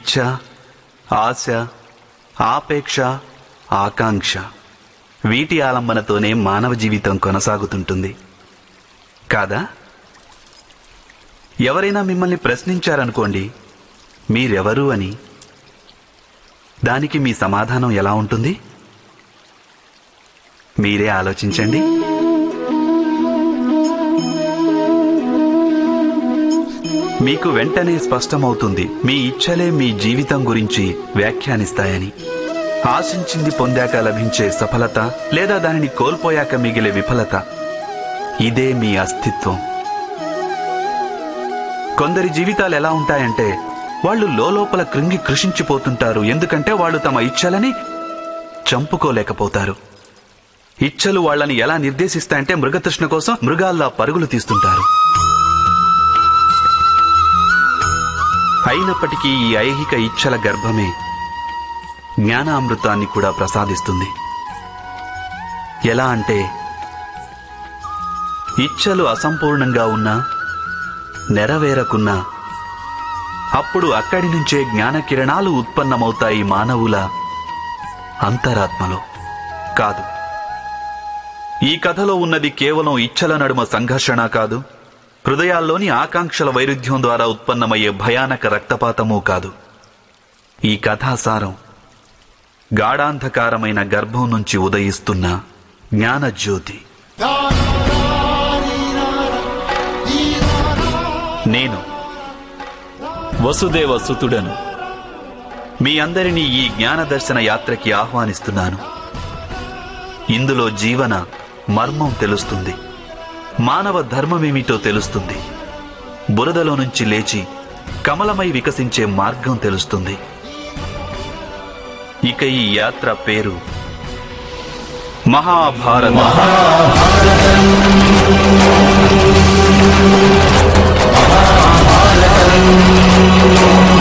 ఇచ్ఛ ఆశ ఆపేక్ష ఆకాంక్ష వీటి ఆలంబనతోనే మానవ జీవితం కొనసాగుతుంటుంది కాదా ఎవరైనా మిమ్మల్ని ప్రశ్నించారనుకోండి మీరెవరు అని దానికి మీ సమాధానం ఎలా ఉంటుంది మీరే ఆలోచించండి మీకు వెంటనే స్పష్టమవుతుంది మీ ఇచ్చలే మీ జీవితం గురించి వ్యాఖ్యానిస్తాయని ఆశించింది పొందాక లభించే సఫలత లేదా దానిని కోల్పోయాక మిగిలే విఫలత ఇదే మీ అస్తిత్వం కొందరి జీవితాలు ఎలా ఉంటాయంటే వాళ్ళు లోపల కృంగి కృషించిపోతుంటారు ఎందుకంటే వాళ్ళు తమ ఇచ్చలని చంపుకోలేకపోతారు ఇచ్చలు వాళ్ళని ఎలా నిర్దేశిస్తాయంటే మృగతృష్ణ కోసం మృగాల్లా పరుగులు తీస్తుంటారు అయినప్పటికీ ఈ ఐహిక ఇచ్చల గర్భమే జ్ఞానామృతాన్ని కూడా ప్రసాదిస్తుంది ఎలా అంటే ఇచ్చలు అసంపూర్ణంగా ఉన్నా నెరవేరకున్నా అప్పుడు అక్కడి నుంచే జ్ఞాన కిరణాలు ఉత్పన్నమవుతాయి మానవుల అంతరాత్మలో కాదు ఈ కథలో ఉన్నది కేవలం ఇచ్చల నడుమ సంఘర్షణ కాదు హృదయాల్లోని ఆకాంక్షల వైరుధ్యం ద్వారా ఉత్పన్నమయ్యే భయానక రక్తపాతమూ కాదు ఈ కథాసారం గాఢాంధకారమైన గర్భం నుంచి ఉదయిస్తున్న జ్ఞానజ్యోతి నేను వసుదేవ సుతుడను మీ అందరినీ ఈ జ్ఞాన దర్శన యాత్రకి ఆహ్వానిస్తున్నాను ఇందులో జీవన మర్మం తెలుస్తుంది మానవ ధర్మమేమిటో తెలుస్తుంది బురదలో నుంచి లేచి కమలమై వికసించే మార్గం తెలుస్తుంది ఇక ఈ యాత్ర పేరు మహాభారత మహాభారతం